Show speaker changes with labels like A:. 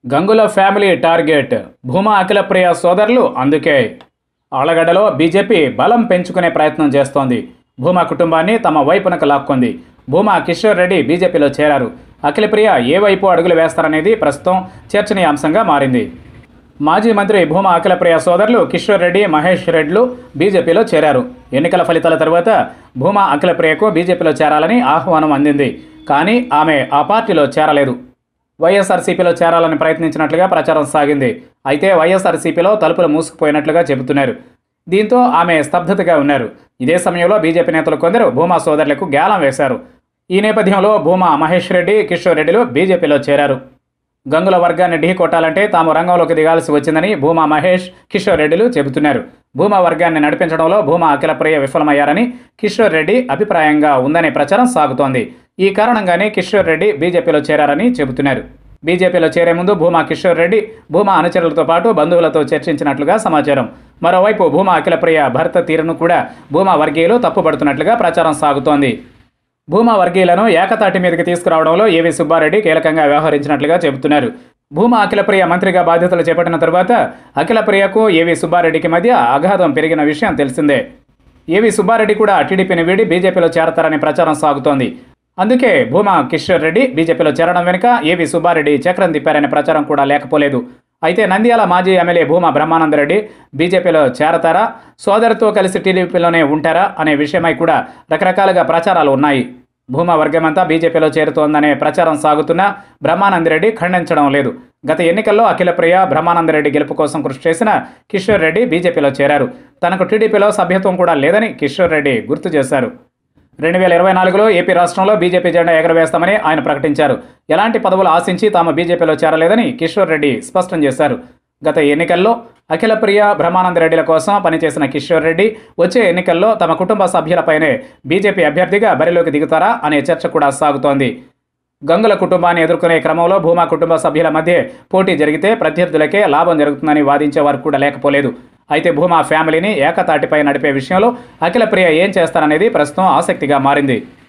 A: Gangula family target Bhuma Akhilapriya సోదరులు అందుకే ఆలగడ్డలో BJP బలం పెంచుకునే ప్రయత్నం చేస్తోంది భూమా కుటుంబాన్ని తమ వైపునకు లాక్కుంది భూమా కిషోర్ రెడ్డి బీజేపీలో చేరారు అఖిలప్రియ ఏ వైపు అడుగులు వేస్తారనేది ప్రస్తుతం చర్చనీయాంశంగా మారింది మాజీ మంత్రి భూమా అఖిలప్రియ సోదరులు కిషోర్ రెడ్డి మహేష్ రెడ్లు బీజేపీలో చేరారు ఎన్నికల ఫలితాల తర్వాత భూమా అఖిలప్రియకు బీజేపీలో చేరాలని ఆహ్వానం అందింది కానీ ఆమె ఆ పార్టీలో చేరలేదు వైఎస్ఆర్సీపీలో చేరాలని ప్రయత్నించినట్లుగా ప్రచారం సాగింది అయితే వైఎస్ఆర్సీపీలో తలుపులు మూసుకుపోయినట్లుగా చెబుతున్నారు దీంతో ఆమె స్తబ్దతగా ఉన్నారు ఇదే సమయంలో బీజేపీ నేతలు కొందరు భూమా సోదరులకు గ్యాలం వేశారు ఈ నేపథ్యంలో భూమా మహేష్ రెడ్డి కిషోర్ రెడ్డిలు బీజేపీలో చేరారు గంగుల వర్గాన్ని ఢీ కొట్టాలంటే తాము రంగంలోకి దిగాల్సి వచ్చిందని భూమా మహేష్ కిషోర్ రెడ్డిలు చెబుతున్నారు భూమా వర్గాన్ని నడిపించడంలో భూమా అఖిలప్రియ విఫలమయ్యారని కిషోర్ రెడ్డి అభిప్రాయంగా ఉందనే ప్రచారం సాగుతోంది ఈ కారణంగానే కిషోర్ రెడ్డి బీజేపీలో చేరారని చెబుతున్నారు బీజేపీలో చేరే ముందు భూమా కిషోర్ రెడ్డి భూమా అనుచరులతో పాటు బంధువులతో చర్చించినట్లుగా సమాచారం మరోవైపు భూమా అఖిలప్రియ భర్త తీరును కూడా భూమా వర్గీయులు తప్పుపడుతున్నట్లుగా ప్రచారం సాగుతోంది భూమా వర్గీయులను ఏకతాటి మీదకి తీసుకురావడంలో ఏవి సుబ్బారెడ్డి కీలకంగా వ్యవహరించినట్లుగా చెబుతున్నారు భూమా అఖిలప్రియ మంత్రిగా బాధ్యతలు చేపట్టిన తరువాత అఖిలప్రియకు ఏవి సుబ్బారెడ్డికి మధ్య అగాధం పెరిగిన విషయం తెలిసిందే ఏవి సుబ్బారెడ్డి కూడా టీడీపీని వీడి బీజేపీలో చేరతారని ప్రచారం సాగుతోంది అందుకే భూమా కిషోర్ రెడ్డి బీజేపీలో చేరడం వెనుక ఏవి సుబ్బారెడ్డి చక్రం తిప్పారనే ప్రచారం కూడా లేకపోలేదు అయితే నంద్యాల మాజీ ఎమ్మెల్యే భూమా బ్రహ్మానందరెడ్డి బీజేపీలో చేరతారా సోదరితో కలిసి టీడీపీలోనే ఉంటారా అనే విషయమై కూడా రకరకాలుగా ప్రచారాలు ఉన్నాయి భూమా వర్గమంతా బీజేపీలో చేరుతోందనే ప్రచారం సాగుతున్నా బ్రహ్మానందరెడ్డి ఖండించడం లేదు గత ఎన్నికల్లో అఖిలప్రియ బ్రహ్మానందరెడ్డి గెలుపు కోసం కృషి చేసిన కిషోర్ రెడ్డి బీజేపీలో చేరారు తనకు టీడీపీలో సభ్యత్వం కూడా లేదని కిషోర్ రెడ్డి గుర్తు చేశారు రెండు వేల ఇరవై నాలుగులో ఏపీ రాష్ట్రంలో బీజేపీ జెండా ఎగరవేస్తామని ఆయన ప్రకటించారు ఎలాంటి పదవులు ఆశించి తాము బీజేపీలో చేరలేదని కిషోర్ రెడ్డి స్పష్టం చేశారు గత ఎన్నికల్లో అఖిలప్రియ బ్రహ్మానందరెడ్డిల కోసం పనిచేసిన కిషోర్ రెడ్డి వచ్చే ఎన్నికల్లో తమ కుటుంబ సభ్యులపైనే బీజేపీ అభ్యర్థిగా బరిలోకి దిగుతారా అనే చర్చ కూడా సాగుతోంది గంగుల కుటుంబాన్ని ఎదుర్కొనే క్రమంలో భూమా కుటుంబ సభ్యుల మధ్య పోటీ జరిగితే ప్రత్యర్థులకే లాభం జరుగుతుందని వాదించేవారు కూడా లేకపోలేదు అయితే భూమా ఫ్యామిలీని ఏకతాటిపై నడిపే విషయంలో అఖిలప్రియ ఏం చేస్తారనేది ప్రస్తుతం ఆసక్తిగా మారింది